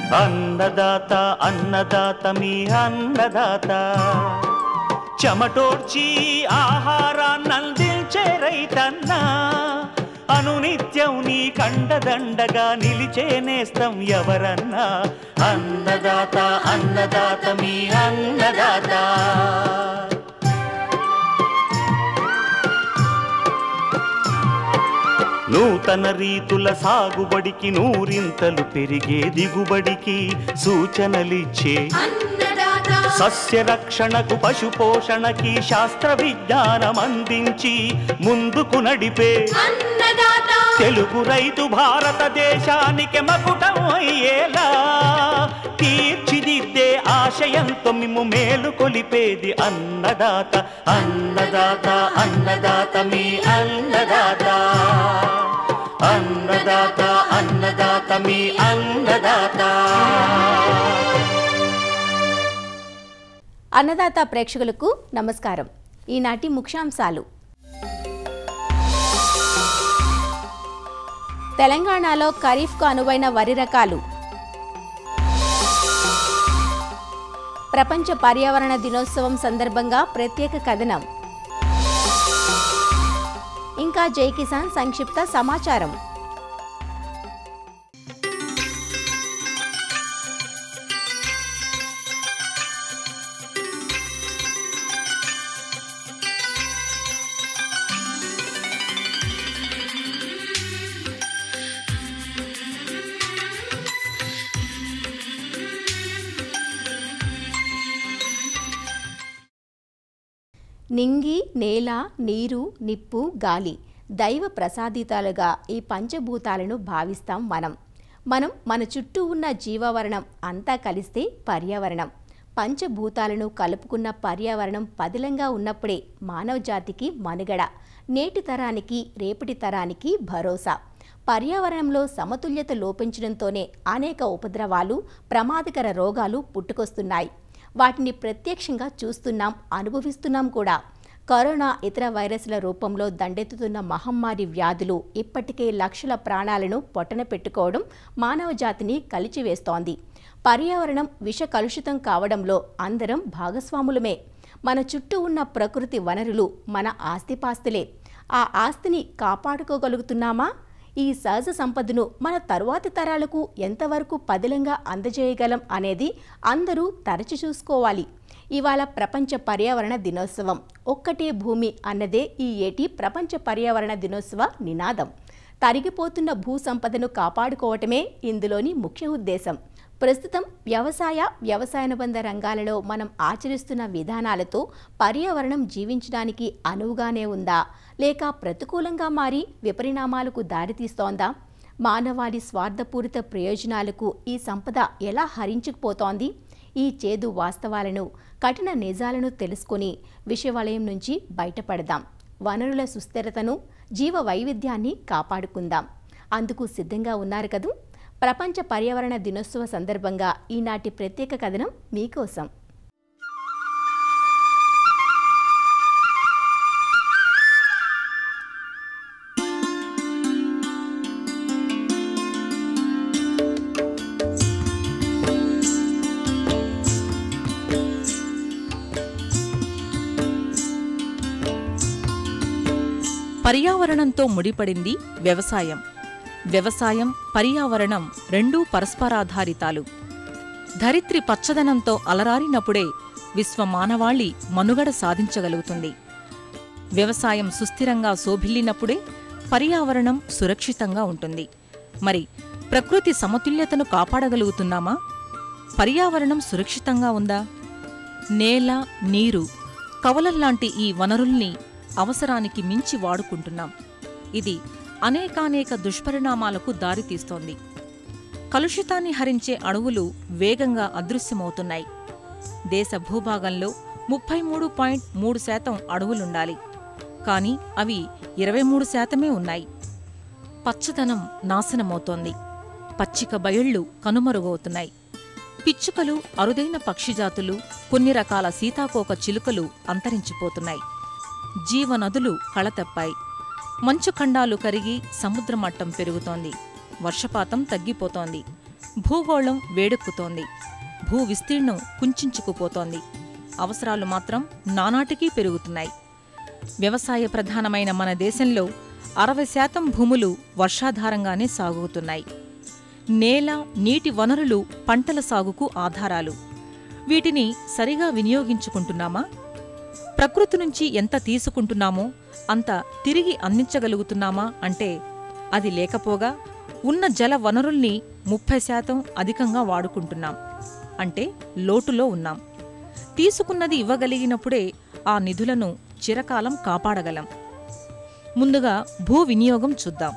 అన్నదాత అన్నదాత మీ అన్నదాత చెమటోడ్చి ఆహారాన్నందించే రైతన్నా అనునిత్యం నీ కండదండగా నిలిచే నేస్తం ఎవరన్నా అన్నదాత అన్నదాత మీ అన్నదాత నూతన రీతుల సాగుబడికి నూరింతలు పెరిగే దిగుబడికి సూచనలిచ్చే అన్నదాత సస్య రక్షణకు పశు పోషణకి శాస్త్ర విజ్ఞానం అందించి ముందుకు నడిపే అన్నదాత తెలుగు రైతు భారతదేశానికి మకుటం అయ్యేలా తీర్చిదిద్దే ఆశయంతో మిమ్ము మేలు కొలిపేది అన్నదాత అన్నదాత అన్నదాత మీ అన్నదాత అన్నదాత అన్నదాత మీ అన్నదాత అన్నదాత ప్రేక్షకులకు నమస్కారం ఈనాటి ముఖ్యాంశాలు తెలంగాణలో ఖరీఫ్కు అనువైన వరి రకాలు ప్రపంచ పర్యావరణ దినోత్సవం సందర్భంగా ప్రత్యేక కథనం ఇంకా జై కిసాన్ సంక్షిప్త సమాచారం నింగి నేల నీరు నిప్పు గాలి దైవ ప్రసాదితాలుగా ఈ పంచభూతాలను భావిస్తాం మనం మనం మన చుట్టూ ఉన్న జీవవరణం అంతా కలిస్తే పర్యావరణం పంచభూతాలను కలుపుకున్న పర్యావరణం పదిలంగా ఉన్నప్పుడే మానవ జాతికి మనుగడ నేటి తరానికి రేపటి తరానికి భరోసా పర్యావరణంలో సమతుల్యత లోపించడంతోనే అనేక ఉపద్రవాలు ప్రమాదకర రోగాలు పుట్టుకొస్తున్నాయి వాటిని ప్రత్యక్షంగా చూస్తున్నాం అనుభవిస్తున్నాం కూడా కరోనా ఇతర వైరస్ల రూపంలో దండెత్తుతున్న మహమ్మారి వ్యాధులు ఇప్పటికే లక్షల ప్రాణాలను పొట్టన పెట్టుకోవడం మానవ జాతిని కలిచివేస్తోంది పర్యావరణం విష కలుషితం కావడంలో అందరం భాగస్వాములమే మన చుట్టూ ఉన్న ప్రకృతి వనరులు మన ఆస్తిపాస్తులే ఆ ఆస్తిని కాపాడుకోగలుగుతున్నామా ఈ సహజ సంపదను మన తరువాతి తరాలకు ఎంతవరకు పదిలంగా అందజేయగలం అనేది అందరూ తరచి చూసుకోవాలి ఇవాళ ప్రపంచ పర్యావరణ దినోత్సవం ఒక్కటే భూమి అన్నదే ఈ ఏటి ప్రపంచ పర్యావరణ దినోత్సవ నినాదం తరిగిపోతున్న భూ సంపదను కాపాడుకోవటమే ఇందులోని ముఖ్య ఉద్దేశం ప్రస్తుతం వ్యవసాయ వ్యవసాయానుబంధ రంగాలలో మనం ఆచరిస్తున్న విధానాలతో పర్యావరణం జీవించడానికి అనువుగానే ఉందా లేక ప్రతికూలంగా మారి విపరిణామాలకు దారితీస్తోందా మానవాళి స్వార్థపూరిత ప్రయోజనాలకు ఈ సంపద ఎలా హరించుకుపోతోంది ఈ చేదు వాస్తవాలను కఠిన నిజాలను తెలుసుకుని విషవలయం నుంచి బయటపడదాం వనరుల సుస్థిరతను జీవ వైవిధ్యాన్ని కాపాడుకుందాం అందుకు సిద్ధంగా ఉన్నారు కదూ ప్రపంచ పర్యావరణ దినోత్సవ సందర్భంగా ఈనాటి ప్రత్యేక కథనం మీకోసం పర్యావరణంతో ముడిపడింది వ్యవసాయం వ్యవసాయం పర్యావరణం రెండూ పరస్పరాధారితాలు ధరిత్రి పచ్చదనంతో అలరారినప్పుడే విశ్వ మానవాళి మనుగడ సాధించగలుగుతుంది వ్యవసాయం సుస్థిరంగా శోభిల్లినప్పుడే పర్యావరణం సురక్షితంగా ఉంటుంది మరి ప్రకృతి సమతుల్యతను కాపాడగలుగుతున్నామా పర్యావరణం సురక్షితంగా ఉందా నేల నీరు కవలల్లాంటి ఈ వనరుల్ని అవసరానికి మించి వాడుకుంటున్నాం ఇది అనేకానేక దుష్పరిణామాలకు దారితీస్తోంది కలుషితాన్ని హరించే అణువులు వేగంగా అదృశ్యమవుతున్నాయి దేశ భూభాగంలో ముప్పై మూడు పాయింట్ మూడు శాతం అడవులుండాలి కానీ అవి ఇరవై మూడు శాతమే ఉన్నాయి పచ్చదనం నాశనమవుతోంది పచ్చిక బయళ్ళు కనుమరుగవుతున్నాయి పిచ్చుకలు అరుదైన పక్షిజాతులు కొన్ని రకాల సీతాకోక చిలుకలు అంతరించిపోతున్నాయి జీవనదులు కళతప్పాయి మంచు ఖండాలు కరిగి సముద్ర మట్టం పెరుగుతోంది వర్షపాతం తగ్గిపోతోంది భూగోళం వేడెక్కుతోంది భూ విస్తీర్ణం కుంచుకుపోతోంది అవసరాలు మాత్రం నానాటికీ పెరుగుతున్నాయి వ్యవసాయ ప్రధానమైన మన దేశంలో అరవై శాతం భూములు వర్షాధారంగానే సాగుతున్నాయి నేల నీటి వనరులు పంటల సాగుకు ఆధారాలు వీటిని సరిగా వినియోగించుకుంటున్నామా ప్రకృతి నుంచి ఎంత తీసుకుంటున్నామో అంత తిరిగి అందించగలుగుతున్నామా అంటే అది లేకపోగా ఉన్న జల వనరుల్ని ముప్పై శాతం అధికంగా వాడుకుంటున్నాం అంటే లోటులో ఉన్నాం తీసుకున్నది ఇవ్వగలిగినప్పుడే ఆ నిధులను చిరకాలం కాపాడగలం ముందుగా భూ వినియోగం చూద్దాం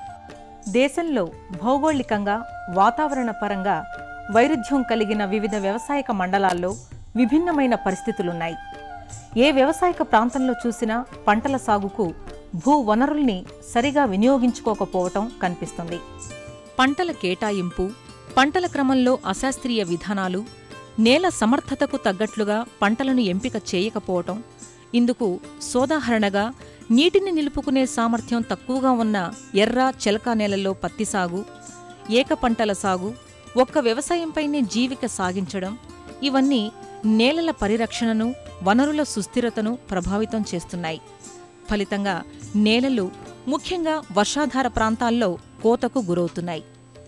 దేశంలో భౌగోళికంగా వాతావరణ పరంగా వైరుధ్యం కలిగిన వివిధ వ్యవసాయక మండలాల్లో విభిన్నమైన పరిస్థితులున్నాయి ఏ వ్యవసాయక ప్రాంతంలో చూసినా పంటల సాగుకు భూ వనరుల్ని సరిగా వినియోగించుకోకపోవటం కనిపిస్తుంది పంటల కేటాయింపు పంటల క్రమంలో అశాస్త్రీయ విధానాలు నేల సమర్థతకు తగ్గట్లుగా పంటలను ఎంపిక చేయకపోవటం ఇందుకు సోదాహరణగా నీటిని నిలుపుకునే సామర్థ్యం తక్కువగా ఉన్న ఎర్ర చెలకా నేలల్లో పత్తి సాగు ఏక పంటల సాగు ఒక్క వ్యవసాయంపైనే జీవిక సాగించడం ఇవన్నీ నేలల పరిరక్షణను వనరుల సుస్థిరతను ప్రభావితం చేస్తున్నాయి ఫలితంగా నేలలు ముఖ్యంగా వర్షాధార ప్రాంతాల్లో కోతకు గురవుతున్నాయి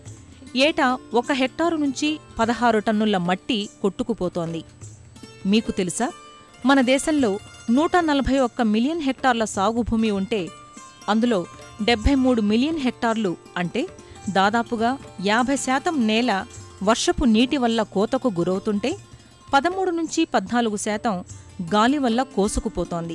ఏటా ఒక హెక్టారు నుంచి పదహారు టన్నుల మట్టి కొట్టుకుపోతోంది మీకు తెలుసా మన దేశంలో నూట నలభై ఒక్క మిలియన్ హెక్టార్ల సాగు భూమి ఉంటే అందులో డెబ్బై మూడు మిలియన్ హెక్టార్లు అంటే దాదాపుగా యాభై శాతం నేల వర్షపు నీటి వల్ల కోతకు గురవుతుంటే పదమూడు నుంచి పద్నాలుగు శాతం గాలి వల్ల కోసుకుపోతోంది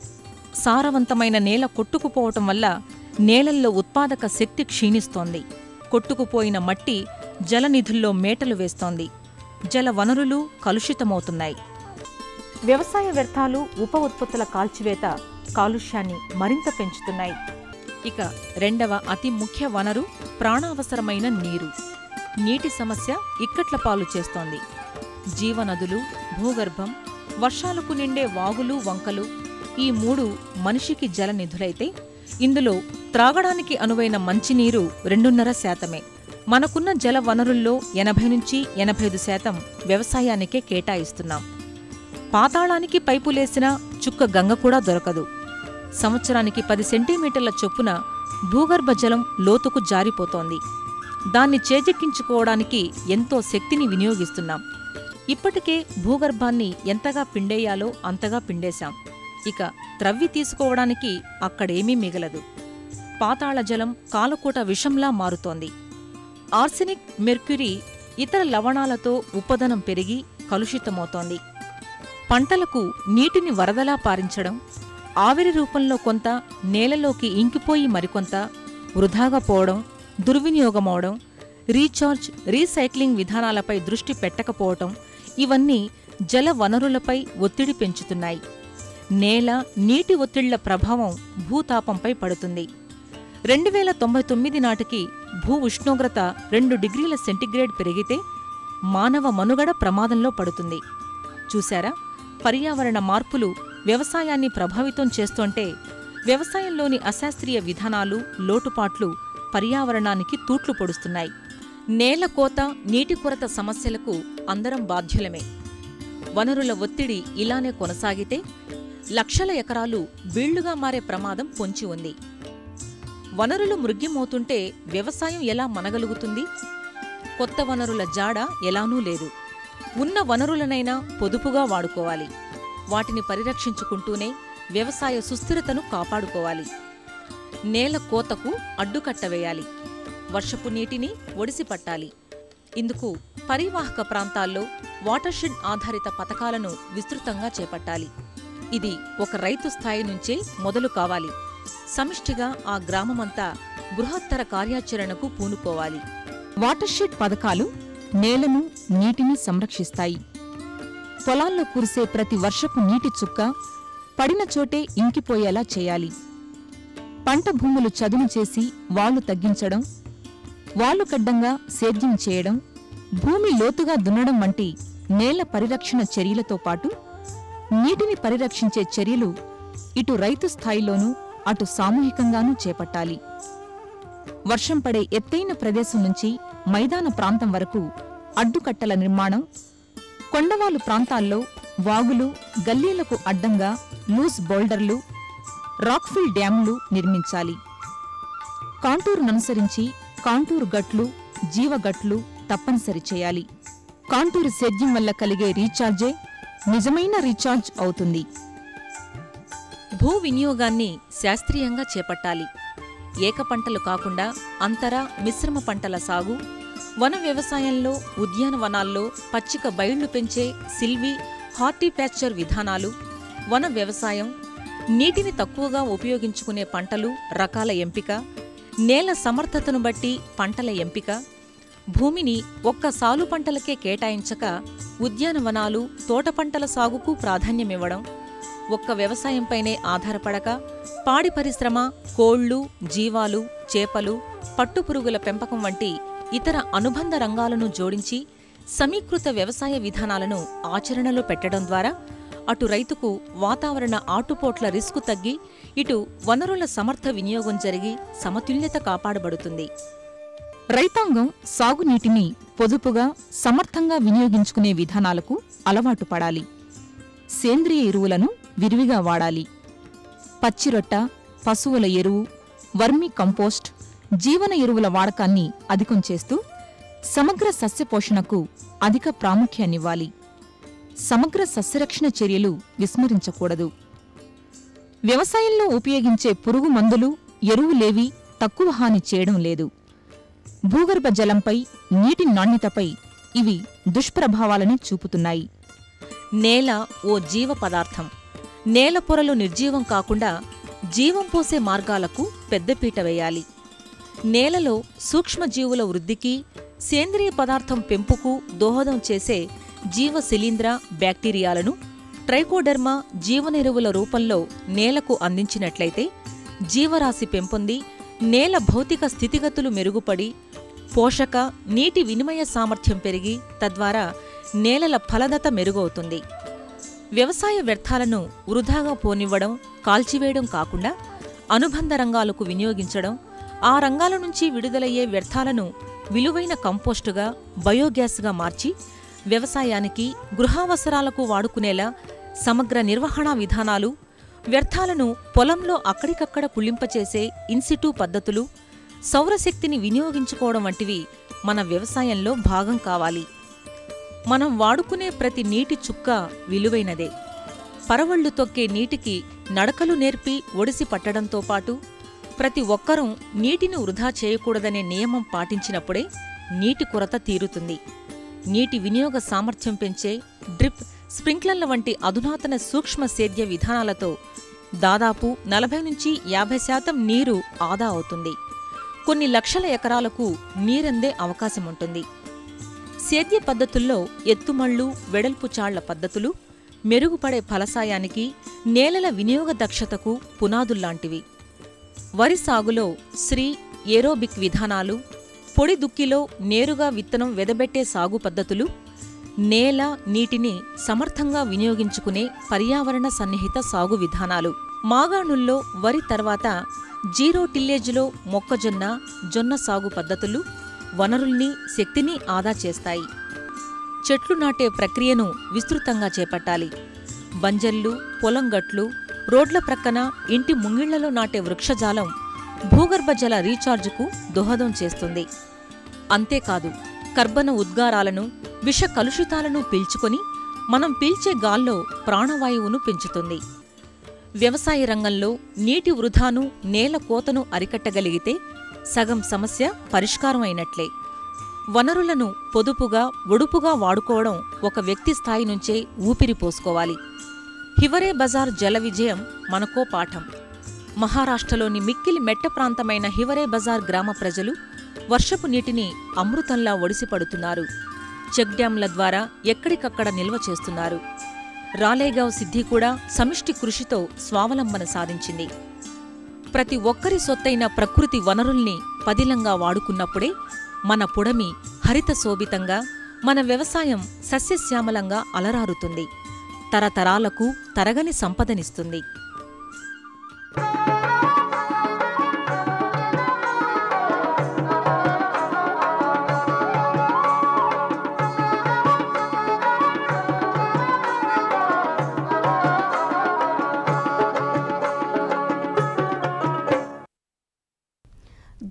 సారవంతమైన నేల కొట్టుకుపోవటం వల్ల నేలల్లో ఉత్పాదక శక్తి క్షీణిస్తోంది కొట్టుకుపోయిన మట్టి జలనిధుల్లో మేటలు వేస్తోంది జల వనరులు కలుషితమవుతున్నాయి వ్యవసాయ వ్యర్థాలు ఉప ఉత్పత్తుల కాల్చివేత కాలుష్యాన్ని మరింత పెంచుతున్నాయి ఇక రెండవ అతి ముఖ్య వనరు ప్రాణావసరమైన నీరు నీటి సమస్య ఇక్కట్ల పాలు చేస్తోంది జీవనదులు భూగర్భం వర్షాలకు నిండే వాగులు వంకలు ఈ మూడు మనిషికి జలనిధులైతే ఇందులో త్రాగడానికి అనువైన మంచినీరు రెండున్నర శాతమే మనకున్న జల వనరుల్లో ఎనభై నుంచి ఎనభై ఐదు శాతం వ్యవసాయానికే కేటాయిస్తున్నాం పాతాళానికి పైపులేసినా చుక్క గంగ కూడా దొరకదు సంవత్సరానికి పది సెంటీమీటర్ల చొప్పున భూగర్భ జలం లోతుకు జారిపోతోంది దాన్ని చేజెక్కించుకోవడానికి ఎంతో శక్తిని వినియోగిస్తున్నాం ఇప్పటికే భూగర్భాన్ని ఎంతగా పిండేయాలో అంతగా పిండేశాం ఇక త్రవ్వి తీసుకోవడానికి అక్కడేమీ మిగలదు పాతాళ జలం కాలకూట విషంలా మారుతోంది ఆర్సెనిక్ మెర్క్యురీ ఇతర లవణాలతో ఉపదనం పెరిగి కలుషితమవుతోంది పంటలకు నీటిని వరదలా పారించడం ఆవిరి రూపంలో కొంత నేలలోకి ఇంకిపోయి మరికొంత వృధాగా పోవడం దుర్వినియోగమవడం రీఛార్జ్ రీసైక్లింగ్ విధానాలపై దృష్టి పెట్టకపోవటం ఇవన్నీ జల వనరులపై ఒత్తిడి పెంచుతున్నాయి నేల నీటి ఒత్తిళ్ల ప్రభావం భూతాపంపై పడుతుంది రెండు వేల తొంభై తొమ్మిది నాటికి భూ ఉష్ణోగ్రత రెండు డిగ్రీల సెంటీగ్రేడ్ పెరిగితే మానవ మనుగడ ప్రమాదంలో పడుతుంది చూశారా పర్యావరణ మార్పులు వ్యవసాయాన్ని ప్రభావితం చేస్తుంటే వ్యవసాయంలోని అశాస్త్రీయ విధానాలు లోటుపాట్లు పర్యావరణానికి తూట్లు పొడుస్తున్నాయి నేల కోత నీటి కొరత సమస్యలకు అందరం బాధ్యులమే వనరుల ఒత్తిడి ఇలానే కొనసాగితే లక్షల ఎకరాలు బీళ్లుగా మారే ప్రమాదం పొంచి ఉంది వనరులు మృగ్యమవుతుంటే వ్యవసాయం ఎలా మనగలుగుతుంది కొత్త వనరుల జాడ ఎలానూ లేదు ఉన్న వనరులనైనా పొదుపుగా వాడుకోవాలి వాటిని పరిరక్షించుకుంటూనే వ్యవసాయ సుస్థిరతను కాపాడుకోవాలి నేల కోతకు అడ్డుకట్ట వేయాలి వర్షపు నీటిని ఒడిసి పట్టాలి ఇందుకు పరివాహక ప్రాంతాల్లో వాటర్షెడ్ ఆధారిత పథకాలను విస్తృతంగా చేపట్టాలి ఇది ఒక రైతు స్థాయి నుంచే మొదలు కావాలి సమిష్టిగా ఆ గ్రామమంతా బృహత్తర కార్యాచరణకు పూనుకోవాలి వాటర్షెడ్ పథకాలు నేలను నీటిని సంరక్షిస్తాయి పొలాల్లో కురిసే ప్రతి వర్షపు నీటి చుక్క పడిన చోటే ఇంకిపోయేలా చేయాలి పంట భూములు చదును చేసి వాళ్లు తగ్గించడం వాళ్లు కడ్డంగా సేద్యం చేయడం భూమి లోతుగా దున్నడం వంటి నేల పరిరక్షణ చర్యలతో పాటు నీటిని పరిరక్షించే చర్యలు ఇటు రైతు స్థాయిలోనూ అటు సామూహికంగానూ చేపట్టాలి వర్షం పడే ఎత్తైన ప్రదేశం నుంచి మైదాన ప్రాంతం వరకు అడ్డుకట్టల నిర్మాణం కొండవాలు ప్రాంతాల్లో వాగులు గల్లీలకు అడ్డంగా లూజ్ బౌల్డర్లు రాక్ఫిల్ డ్యాంలు నిర్మించాలి కాంటూరుననుసరించి కాంటూరు గట్లు జీవగట్లు తప్పనిసరి చేయాలి కాంటూరు సేద్యం వల్ల కలిగే రీఛార్జే నిజమైన రీఛార్జ్ అవుతుంది భూ వినియోగాన్ని శాస్త్రీయంగా చేపట్టాలి ఏక పంటలు కాకుండా అంతర మిశ్రమ పంటల సాగు వన వ్యవసాయంలో ఉద్యానవనాల్లో పచ్చిక బయళ్లు పెంచే సిల్వి హార్టిపాక్చర్ విధానాలు వన వ్యవసాయం నీటిని తక్కువగా ఉపయోగించుకునే పంటలు రకాల ఎంపిక నేల సమర్థతను బట్టి పంటల ఎంపిక భూమిని ఒక్క సాలు పంటలకే కేటాయించక ఉద్యానవనాలు తోట పంటల సాగుకు ప్రాధాన్యమివ్వడం ఒక్క వ్యవసాయంపైనే ఆధారపడక పాడి పరిశ్రమ కోళ్లు జీవాలు చేపలు పట్టుపురుగుల పెంపకం వంటి ఇతర అనుబంధ రంగాలను జోడించి సమీకృత వ్యవసాయ విధానాలను ఆచరణలో పెట్టడం ద్వారా అటు రైతుకు వాతావరణ ఆటుపోట్ల రిస్కు తగ్గి ఇటు వనరుల సమర్థ వినియోగం జరిగి సమతుల్యత కాపాడబడుతుంది రైతాంగం సాగునీటిని పొదుపుగా సమర్థంగా వినియోగించుకునే విధానాలకు అలవాటు పడాలి సేంద్రియ ఎరువులను విరివిగా వాడాలి పచ్చిరొట్ట పశువుల ఎరువు వర్మి కంపోస్ట్ జీవన ఎరువుల వాడకాన్ని అధికం చేస్తూ సమగ్ర సస్యపోషణకు అధిక ప్రాముఖ్యాన్నివ్వాలి సమగ్ర సస్యరక్షణ చర్యలు విస్మరించకూడదు వ్యవసాయంలో ఉపయోగించే పురుగు మందులు ఎరువులేవి తక్కువ హాని చేయడం లేదు భూగర్భ జలంపై నీటి నాణ్యతపై ఇవి దుష్ప్రభావాలని చూపుతున్నాయి నేల ఓ జీవ పదార్థం నేల పొరలు నిర్జీవం కాకుండా జీవం పోసే మార్గాలకు పెద్దపీట వేయాలి నేలలో సూక్ష్మజీవుల వృద్ధికి సేంద్రియ పదార్థం పెంపుకు దోహదం చేసే జీవ శిలీంద్ర బ్యాక్టీరియాలను ట్రైకోడెర్మా జీవనెరువుల రూపంలో నేలకు అందించినట్లయితే జీవరాశి పెంపొంది నేల భౌతిక స్థితిగతులు మెరుగుపడి పోషక నీటి వినిమయ సామర్థ్యం పెరిగి తద్వారా నేలల ఫలదత మెరుగవుతుంది వ్యవసాయ వ్యర్థాలను వృధాగా పోనివ్వడం కాల్చివేయడం కాకుండా అనుబంధ రంగాలకు వినియోగించడం ఆ రంగాల నుంచి విడుదలయ్యే వ్యర్థాలను విలువైన కంపోస్టుగా బయోగ్యాస్గా మార్చి వ్యవసాయానికి గృహావసరాలకు వాడుకునేలా సమగ్ర నిర్వహణా విధానాలు వ్యర్థాలను పొలంలో అక్కడికక్కడ కుళ్ళింపచేసే ఇన్సిటూ పద్ధతులు సౌరశక్తిని వినియోగించుకోవడం వంటివి మన వ్యవసాయంలో భాగం కావాలి మనం వాడుకునే ప్రతి నీటి చుక్క విలువైనదే పరవళ్లు తొక్కే నీటికి నడకలు నేర్పి ఒడిసి పట్టడంతో పాటు ప్రతి ఒక్కరూ నీటిని వృధా చేయకూడదనే నియమం పాటించినప్పుడే నీటి కొరత తీరుతుంది నీటి వినియోగ సామర్థ్యం పెంచే డ్రిప్ స్ప్రింక్లర్ల వంటి అధునాతన సూక్ష్మ సేద్య విధానాలతో దాదాపు నలభై నుంచి యాభై శాతం నీరు ఆదా అవుతుంది కొన్ని లక్షల ఎకరాలకు నీరందే అవకాశముంటుంది సేద్య పద్ధతుల్లో ఎత్తుమళ్ళు వెడల్పు చాళ్ల పద్ధతులు మెరుగుపడే ఫలసాయానికి నేలల వినియోగ దక్షతకు పునాదుల్లాంటివి వరి సాగులో శ్రీ ఏరోబిక్ విధానాలు పొడి దుక్కిలో నేరుగా విత్తనం వెదబెట్టే సాగు పద్ధతులు నేల నీటిని సమర్థంగా వినియోగించుకునే పర్యావరణ సన్నిహిత సాగు విధానాలు మాగాణుల్లో వరి తర్వాత జీరో టిల్లేజ్లో మొక్కజొన్న జొన్న సాగు పద్ధతులు వనరుల్ని శక్తిని ఆదా చేస్తాయి చెట్లు నాటే ప్రక్రియను విస్తృతంగా చేపట్టాలి బంజర్లు పొలంగట్లు రోడ్ల ప్రక్కన ఇంటి ముంగిళ్లలో నాటే వృక్షజాలం భూగర్భ జల రీఛార్జుకు దోహదం చేస్తుంది అంతేకాదు కర్బన ఉద్గారాలను విష కలుషితాలను పీల్చుకొని మనం పీల్చే గాల్లో ప్రాణవాయువును పెంచుతుంది వ్యవసాయ రంగంలో నీటి వృధాను నేల కోతను అరికట్టగలిగితే సగం సమస్య పరిష్కారం అయినట్లే వనరులను పొదుపుగా ఒడుపుగా వాడుకోవడం ఒక వ్యక్తి స్థాయి నుంచే ఊపిరి పోసుకోవాలి హివరే బజార్ జల విజయం మనకో పాఠం మహారాష్ట్రలోని మిక్కిలి మెట్ట ప్రాంతమైన హివరే బజార్ గ్రామ ప్రజలు వర్షపు నీటిని అమృతంలా ఒడిసిపడుతున్నారు చెక్ డ్యాంల ద్వారా ఎక్కడికక్కడ నిల్వ చేస్తున్నారు రాలేగావ్ సిద్ధి కూడా సమిష్టి కృషితో స్వావలంబన సాధించింది ప్రతి ఒక్కరి సొత్తైన ప్రకృతి వనరుల్ని పదిలంగా వాడుకున్నప్పుడే మన పుడమి హరిత శోభితంగా మన వ్యవసాయం సస్యశ్యామలంగా అలరారుతుంది తరతరాలకు తరగని సంపదనిస్తుంది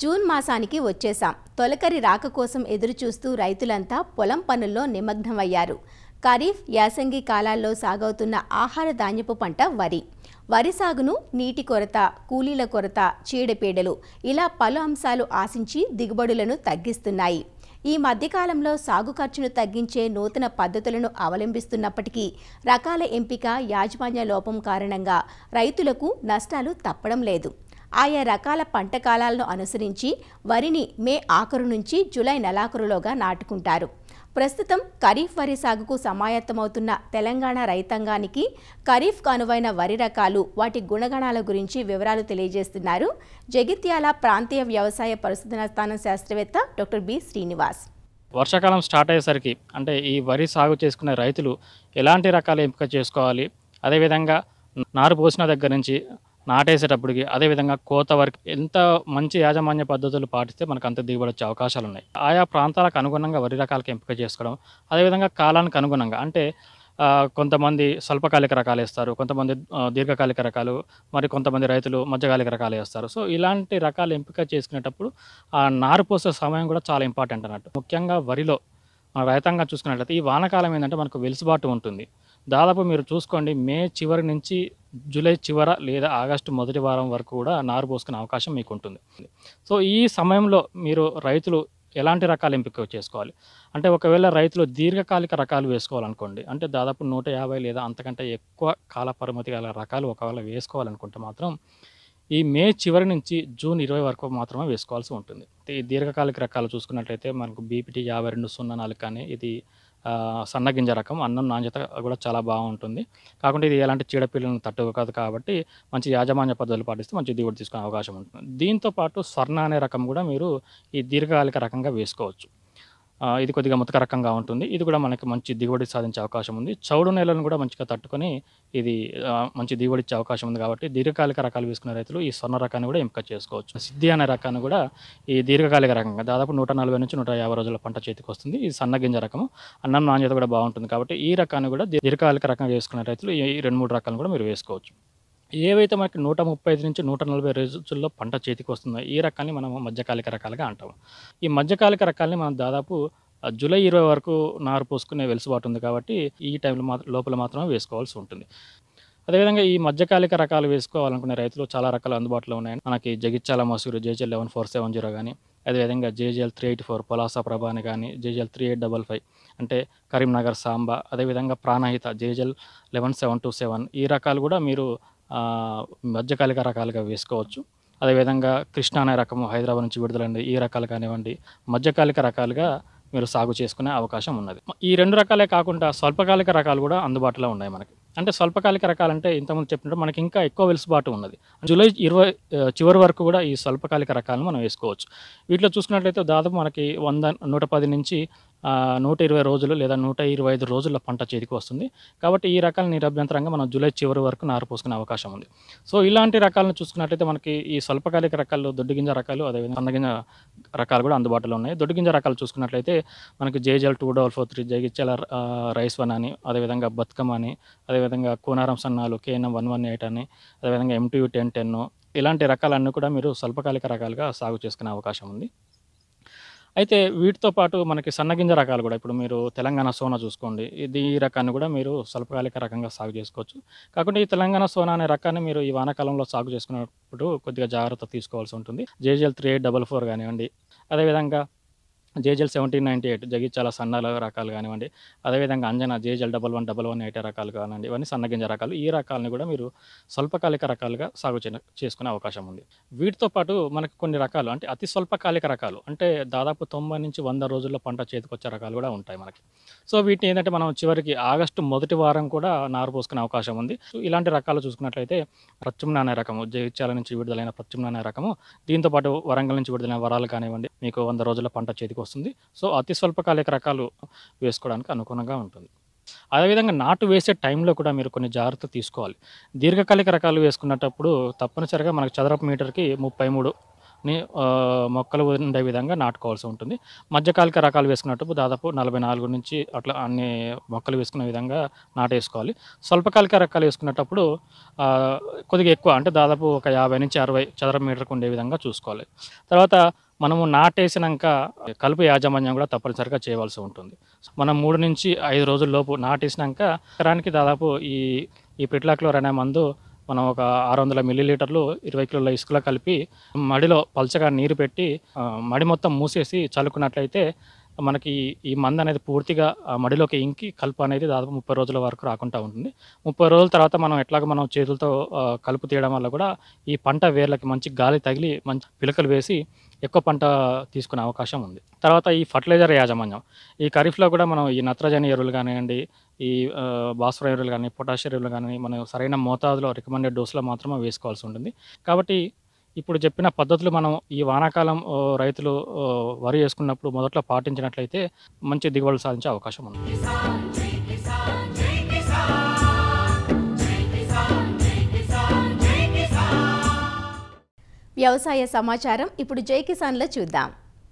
జూన్ మాసానికి వచ్చేసాం తొలకరి రాక కోసం ఎదురుచూస్తూ రైతులంతా పొలం పనుల్లో నిమగ్నమయ్యారు ఖరీఫ్ యాసంగి కాలాల్లో సాగవుతున్న ఆహార ధాన్యపు పంట వరి వరి సాగును నీటి కొరత కూలీల కొరత చీడపీడలు ఇలా పలు అంశాలు ఆశించి దిగుబడులను తగ్గిస్తున్నాయి ఈ మధ్యకాలంలో సాగు ఖర్చును తగ్గించే నూతన పద్ధతులను అవలంబిస్తున్నప్పటికీ రకాల ఎంపిక యాజమాన్య లోపం కారణంగా రైతులకు నష్టాలు తప్పడం లేదు ఆయా రకాల పంట కాలాలను అనుసరించి వరిని మే ఆఖరు నుంచి జూలై నెలాఖరులోగా నాటుకుంటారు ప్రస్తుతం ఖరీఫ్ వరి సాగుకు సమాయత్తమవుతున్న తెలంగాణ రైతాంగానికి ఖరీఫ్కు అనువైన వరి రకాలు వాటి గుణగణాల గురించి వివరాలు తెలియజేస్తున్నారు జగిత్యాల ప్రాంతీయ వ్యవసాయ పరిశోధనా స్థానం శాస్త్రవేత్త డాక్టర్ బి శ్రీనివాస్ వర్షాకాలం స్టార్ట్ అయ్యేసరికి అంటే ఈ వరి సాగు చేసుకునే రైతులు ఎలాంటి రకాల ఎంపిక చేసుకోవాలి అదేవిధంగా నారు పోసిన దగ్గర నుంచి నాటేసేటప్పటికి అదేవిధంగా కోత వరకు ఎంత మంచి యాజమాన్య పద్ధతులు పాటిస్తే మనకు అంత దిగుబడి వచ్చే అవకాశాలు ఉన్నాయి ఆయా ప్రాంతాలకు అనుగుణంగా వరి రకాలకు ఎంపిక చేసుకోవడం అదేవిధంగా కాలానికి అనుగుణంగా అంటే ఆ, కొంతమంది స్వల్పకాలిక రకాలు వేస్తారు కొంతమంది ఆ, దీర్ఘకాలిక రకాలు మరి కొంతమంది రైతులు మధ్యకాలిక రకాలు వేస్తారు సో ఇలాంటి రకాలు ఎంపిక చేసుకునేటప్పుడు ఆ నారు పోసే సమయం కూడా చాలా ఇంపార్టెంట్ అన్నట్టు ముఖ్యంగా వరిలో మన రైతాంగం చూసుకున్నట్లయితే ఈ వానాకాలం ఏంటంటే మనకు వెలుసుబాటు ఉంటుంది దాదాపు మీరు చూసుకోండి మే చివరి నుంచి జూలై చివర లేదా ఆగస్టు మొదటి వారం వరకు కూడా నారు పోసుకునే అవకాశం మీకు ఉంటుంది సో ఈ సమయంలో మీరు రైతులు ఎలాంటి రకాలు ఎంపిక చేసుకోవాలి అంటే ఒకవేళ రైతులు దీర్ఘకాలిక రకాలు వేసుకోవాలనుకోండి అంటే దాదాపు నూట యాభై లేదా అంతకంటే ఎక్కువ కాల పరిమితి గల రకాలు ఒకవేళ వేసుకోవాలనుకుంటే మాత్రం ఈ మే చివరి నుంచి జూన్ ఇరవై వరకు మాత్రమే వేసుకోవాల్సి ఉంటుంది ఈ దీర్ఘకాలిక రకాలు చూసుకున్నట్లయితే మనకు బీపీటీ యాభై రెండు సున్నా నాలుగు కానీ ఇది ఆ, సన్నగింజ రకం అన్నం నాణ్యత కూడా చాలా బాగుంటుంది కాకుండా ఇది ఎలాంటి చీడపీడలను తట్టుకోదు కాబట్టి మంచి యాజమాన్య పద్ధతులు పాటిస్తే మంచి దిగుబడి తీసుకునే అవకాశం ఉంటుంది దీంతో పాటు స్వర్ణ అనే రకం కూడా మీరు ఈ దీర్ఘకాలిక రకంగా వేసుకోవచ్చు ఆ, ఇది కొద్దిగా ముతక రకంగా ఉంటుంది ఇది కూడా మనకి మంచి దిగుబడి సాధించే అవకాశం ఉంది చౌడు నేలను కూడా మంచిగా తట్టుకొని ఇది ఆ, మంచి దిగుబడి ఇచ్చే అవకాశం ఉంది కాబట్టి దీర్ఘకాలిక రకాలు వేసుకునే రైతులు ఈ స్వర్ణ రకాన్ని కూడా ఎంపిక చేసుకోవచ్చు సిద్ధి అనే రకాన్ని కూడా ఈ దీర్ఘకాలిక రకంగా దాదాపు నూట నలభై నుంచి నూట యాభై రోజుల పంట చేతికి వస్తుంది ఇది సన్నగింజ రకము అన్నం నాణ్యత కూడా బాగుంటుంది కాబట్టి ఈ రకాన్ని కూడా దీర్ఘకాలిక రకంగా వేసుకునే రైతులు ఈ రెండు మూడు రకాలను కూడా మీరు వేసుకోవచ్చు ఏవైతే మనకి నూట ముప్పై ఐదు నుంచి నూట నలభై రోజుల్లో పంట చేతికి వస్తుందో ఈ రకాన్ని మనం మధ్యకాలిక రకాలుగా అంటాం ఈ మధ్యకాలిక రకాల్ని మనం దాదాపు ఆ, జూలై ఇరవై వరకు నారు పోసుకునే వెలుసుబాటు ఉంది కాబట్టి ఈ టైంలో మాత్రం లోపల మాత్రమే వేసుకోవాల్సి ఉంటుంది అదేవిధంగా ఈ మధ్యకాలిక రకాలు వేసుకోవాలనుకునే రైతులు చాలా రకాలు అందుబాటులో ఉన్నాయి మనకి Jagtial Masuri JGL eleven four seven zero కానీ అదేవిధంగా JGL three eight four Polasa Prabhani కానీ JGL three eight double five అంటే కరీంనగర్ సాంబా అదేవిధంగా Pranahita JGL eleven seven two seven ఈ రకాలు కూడా మీరు ఆ, మధ్యకాలిక రకాలుగా వేసుకోవచ్చు అదేవిధంగా కృష్ణ అనే రకము హైదరాబాద్ నుంచి విడుదలైంది ఈ రకాలు కానివ్వండి మధ్యకాలిక రకాలుగా మీరు సాగు చేసుకునే అవకాశం ఉన్నది ఈ రెండు రకాలే కాకుండా స్వల్పకాలిక రకాలు కూడా అందుబాటులో ఉన్నాయి మనకి అంటే స్వల్పకాలిక రకాలంటే ఇంతకుముందు చెప్పినట్టు మనకి ఇంకా ఎక్కువ వెలుసుబాటు ఉన్నది జూలై ఇరవై ఆ, చివరి వరకు కూడా ఈ స్వల్పకాలిక రకాలను మనం వేసుకోవచ్చు వీటిలో చూసుకున్నట్లయితే దాదాపు మనకి వంద నూట పది నుంచి ఆ, నూట ఇరవై రోజులు లేదా నూట ఇరవై ఐదు రోజుల పంట చేతికి వస్తుంది కాబట్టి ఈ రకాల నిరభ్యంతరంగా మనం జూలై చివరి వరకు నారు పోసుకునే అవకాశం ఉంది సో ఇలాంటి రకాలను చూసుకున్నట్లయితే మనకి ఈ స్వల్పకాలిక రకాలు దొడ్డుగింజ రకాలు అదేవిధంగా సన్నగింజ రకాలు కూడా అందుబాటులో ఉన్నాయి దొడ్డుగింజ రకాలు చూసుకున్నట్లయితే మనకి JGL two double four three Jagtial ఆ, రైస్ వన్ అని అదేవిధంగా బతుకమ్మ అని అదేవిధంగా కూనారం సన్నాలు కేఎన్ఎం వన్ వన్ ఎయిట్ అని అదేవిధంగా ఎంటీయూ టెన్ టెన్ ఇలాంటి రకాలన్నీ కూడా మీరు స్వల్పకాలిక రకాలుగా సాగు చేసుకునే అవకాశం ఉంది అయితే వీటితో పాటు మనకి సన్నగింజ రకాలు కూడా ఇప్పుడు మీరు తెలంగాణ సోనా చూసుకోండి ఇది ఈ రకాన్ని కూడా మీరు స్వల్పకాలిక రకంగా సాగు చేసుకోవచ్చు కాకుండా ఈ తెలంగాణ సోనా అనే రకాన్ని మీరు ఈ వానాకాలంలో సాగు చేసుకున్నప్పుడు కొద్దిగా జాగ్రత్త తీసుకోవాల్సి ఉంటుంది JGL three eight double four కానివ్వండి అదేవిధంగా JGL seventeen ninety eight Jagtial సన్నాల రకాలు కానివ్వండి అదేవిధంగా Anjana JGL double one double one eight రకాలు కానివ్వండి ఇవన్నీ సన్నగింజ రకాలు ఈ రకాలని కూడా మీరు స్వల్పకాలిక రకాలుగా సాగు చే- చేసుకునే అవకాశం ఉంది వీటితో పాటు మనకు కొన్ని రకాలు అంటే అతి స్వల్పకాలిక రకాలు అంటే దాదాపు తొంభై నుంచి వంద రోజుల్లో పంట చేతికొచ్చే రకాలు కూడా ఉంటాయి మనకి సో వీటిని ఏంటంటే మనం చివరికి ఆగస్టు మొదటి వారం కూడా నారు పోసుకునే అవకాశం ఉంది సో ఇలాంటి రకాలు చూసుకున్నట్లయితే ప్రత్యుమ్న అనే రకము జగిత్యాల నుంచి విడుదలైన ప్రత్యుమ్న అనే రకము దీంతో పాటు వరంగల్ నుంచి విడుదలైన వరాలు కానివ్వండి మీకు వంద రోజుల పంట చేతికి వస్తుంది సో అతి స్వల్పకాలిక రకాలు వేసుకోవడానికి అనుగుణంగా ఉంటుంది అదేవిధంగా నాటు వేసే టైంలో కూడా మీరు కొన్ని జాగ్రత్తలు తీసుకోవాలి దీర్ఘకాలిక రకాలు వేసుకున్నప్పుడు తప్పనిసరిగా మనకు చదరపు మీటర్కి ముప్పై మూడు ని ఆ, మొక్కలు ఉండే విధంగా నాటుకోవాల్సి ఉంటుంది మధ్యకాలిక రకాలు వేసుకున్నప్పుడు దాదాపు నలభై నాలుగు నుంచి అట్లా అన్ని మొక్కలు వేసుకునే విధంగా నాటేసుకోవాలి స్వల్పకాలిక రకాలు వేసుకునేటప్పుడు ఆ, కొద్దిగా ఎక్కువ అంటే దాదాపు ఒక యాభై నుంచి అరవై చదరపు మీటర్కు ఉండే విధంగా చూసుకోవాలి తర్వాత మనము నాటేసినాక కలుపు యాజమాన్యం కూడా తప్పనిసరిగా చేయవలసి ఉంటుంది మనం మూడు నుంచి ఐదు రోజుల లోపు నాటేసినాక ఎకరానికి దాదాపు ఈ ఈ పిట్లాక్లోర్ అనే మందు మనం ఒక ఆరు వందల మిల్లీలీటర్లు ఇరవై కిలోల ఇసుకలో కలిపి మడిలో పల్చగా నీరు పెట్టి ఆ, మడి మొత్తం మూసేసి చల్లుకున్నట్లయితే మనకి ఈ మందు అనేది పూర్తిగా ఆ మడిలోకి ఇంకి కలుపు అనేది దాదాపు ముప్పై రోజుల వరకు రాకుండా ఉంటుంది ముప్పై రోజుల తర్వాత మనం ఎట్లాగ మనం చేతులతో ఆ, కలుపు తీయడం వల్ల కూడా ఈ పంట వేర్లకి మంచి గాలి తగిలి మంచి పిలకలు వేసి ఎక్కువ పంట తీసుకునే అవకాశం ఉంది తర్వాత ఈ ఫర్టిలైజర్ యాజమాన్యం ఈ ఖరీఫ్లో కూడా మనం ఈ నత్రజని ఎరువులు కానివ్వండి ఈ ఆ, భాస్వరం ఎరువులు కానీ పొటాషియం ఎరువులు కానీ మనం సరైన మోతాదులో రికమెండెడ్ డోసులో మాత్రమే వేసుకోవాల్సి ఉంటుంది కాబట్టి ఇప్పుడు చెప్పిన పద్ధతులు మనం ఈ వానాకాలం ఆ, రైతులు ఆ, వరి వేసుకున్నప్పుడు మొదట్లో పాటించినట్లయితే మంచి దిగుబడులు సాధించే అవకాశం ఉంది వ్యవసాయ సమాచారం ఇప్పుడు జై కిసాన్లో చూద్దాం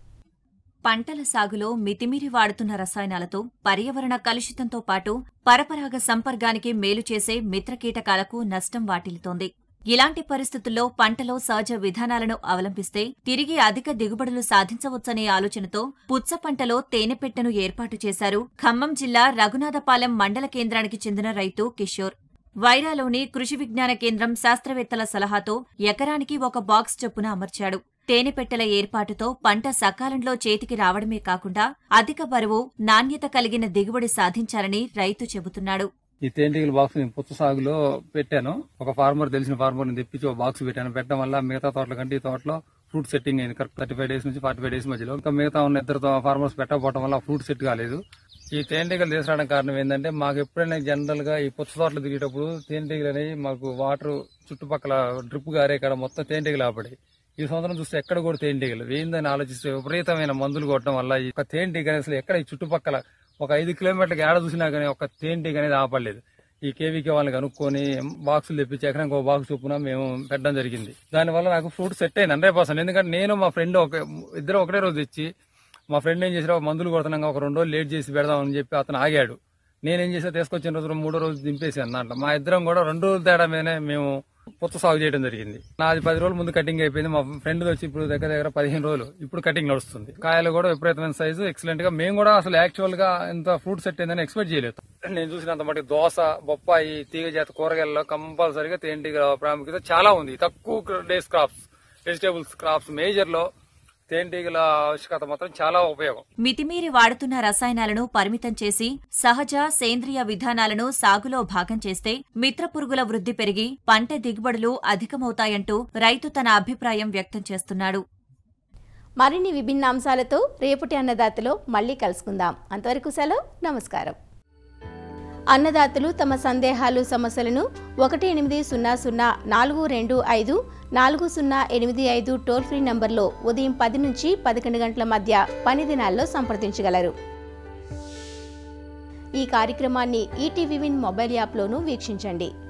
పంటల సాగులో మితిమీరి వాడుతున్న రసాయనాలతో పర్యావరణ కలుషితంతో పాటు పరపరాగ సంపర్కానికి మేలు చేసే మిత్రకీటకాలకు నష్టం వాటిల్లుతోంది ఇలాంటి పరిస్థితుల్లో పంటలో సహజ విధానాలను అవలంబిస్తే తిరిగి అధిక దిగుబడులు సాధించవచ్చనే ఆలోచనతో పుచ్చ పంటలో తేనెపెట్టెను ఏర్పాటు చేశారు ఖమ్మం జిల్లా రఘునాథపాలెం మండల కేంద్రానికి చెందిన రైతు కిషోర్ వైరాలోని కృషి విజ్ఞాన కేంద్రం శాస్త్రవేత్తల సలహాతో ఎకరానికి ఒక బాక్స్ చొప్పున అమర్చాడు తేనెపెట్టెల ఏర్పాటుతో పంట సకాలంలో చేతికి రావడమే కాకుండా అధిక బరువు నాణ్యత కలిగిన దిగుబడి సాధించాలని రైతు చెబుతున్నాడు ఈ తేనెటీగల బాక్స్ నేను పుచ్చ సాగులో పెట్టాను ఒక ఫార్మర్ తెలిసిన ఫార్మర్ తెప్పించి ఒక బాక్స్ పెట్టాను పెట్టడం వల్ల మిగతా తోటల కంటే ఈ తోటలో ఫ్రూట్ సెట్టింగ్ అయింది కరెక్ట్ థర్టీ ఫైవ్ డేస్ నుంచి ఫార్టీ ఫైవ్ డేస్ మధ్యలో ఇంకా మిగతా ఉన్న ఇద్దరు ఫార్మర్స్ పెట్టకపోవడం వల్ల ఫ్రూట్ సెట్ కాలేదు ఈ తేనెటీగలు తీసుకురావడానికి కారణం ఏంటంటే మాకు ఎప్పుడైనా జనరల్ గా ఈ పుచ్చ తోటలు దిగేటప్పుడు తేనెటీగలు అనేవి మాకు వాటర్ చుట్టుపక్కల డ్రిప్ గారే కాడ మొత్తం తేనెటీగలు ఆపడాయి ఈ సంవత్సరం చూస్తే ఎక్కడ కూడా తేనెటీగలు ఏందని ఆలోచిస్తే విపరీతమైన మందులు కొట్టడం వల్ల ఈ ఒక తేనెటీగ అనేది అసలు ఎక్కడ ఈ చుట్టుపక్కల ఒక ఐదు కిలోమీటర్లకు ఏడ చూసినా కానీ ఒక తేనెటీగ అనేది ఆపడలేదు ఈ కేవీకే వాళ్ళని కనుక్కొని బాక్సులు తెప్పించి ఎకరానికి ఒక బాక్స్ చొప్పున మేము పెట్టడం జరిగింది దానివల్ల నాకు ఫ్రూట్ సెట్ అయింది హండ్రెడ్ పర్సెంట్ ఎందుకంటే నేను మా ఫ్రెండ్ ఒక ఇద్దరు ఒకటే రోజు తెచ్చి మా ఫ్రెండ్ ఏం చేసారు మందులు కొడుతున్నాం ఒక రెండు రోజులు లేట్ చేసి పెడదామని చెప్పి అతను ఆగాడు నేనేం చేసా తీసుకొచ్చిన రోజు మూడో రోజు దింపేసాను దాంట్లో మా ఇద్దరం కూడా రెండు రోజుల తేడా మీదనే మేము పుత్త సాగు చేయడం జరిగింది నాది పది రోజుల ముందు కటింగ్ అయిపోయింది మా ఫ్రెండ్ వచ్చి ఇప్పుడు దగ్గర దగ్గర పదిహేను రోజులు ఇప్పుడు కటింగ్ నడుస్తుంది కాయలు కూడా విపరీతమైన సైజు ఎక్సలెంట్ గా మేము కూడా అసలు యాక్చువల్ గా ఇంత ఫ్రూట్ సెట్ అయిందని ఎక్స్పెక్ట్ చేయలేదు నేను చూసినంత మటుకు దోస బొప్పాయి తీగ జాత కూరగాయల్లో కంపల్సరీగా తేనెటీగ ప్రాముఖ్యత చాలా ఉంది తక్కువ days crops vegetables crops major లో తేనెటీగల ఆవశ్యకత మాత్రం చాలా ఉపయోగం మితిమీరి వాడుతున్న రసాయనాలను పరిమితం చేసి సహజ సేంద్రియ విధానాలను సాగులో భాగం చేస్తే మిత్ర పురుగుల వృద్ధి పెరిగి పంట దిగుబడులు అధికమవుతాయంటూ రైతు తన అభిప్రాయం వ్యక్తం చేస్తున్నాడు మరిన్ని విభిన్న అంశాలతో రేపటి అన్నదాతలో మళ్ళీ కలుసుకుందాం అంతవరకు సెలవు నమస్కారం అన్నదాతలు తమ సందేహాలు సమస్యలను ఒకటి ఎనిమిది సున్నా సున్నా నాలుగు రెండు ఐదు నాలుగు సున్నా ఎనిమిది ఐదు టోల్ ఫ్రీ నంబర్లో ఉదయం పది నుంచి పదకొండు గంటల మధ్య పని దినాల్లో సంప్రదించగలరు ఈ కార్యక్రమాన్ని ఈటీవీ విన్ మొబైల్ యాప్లోనూ వీక్షించండి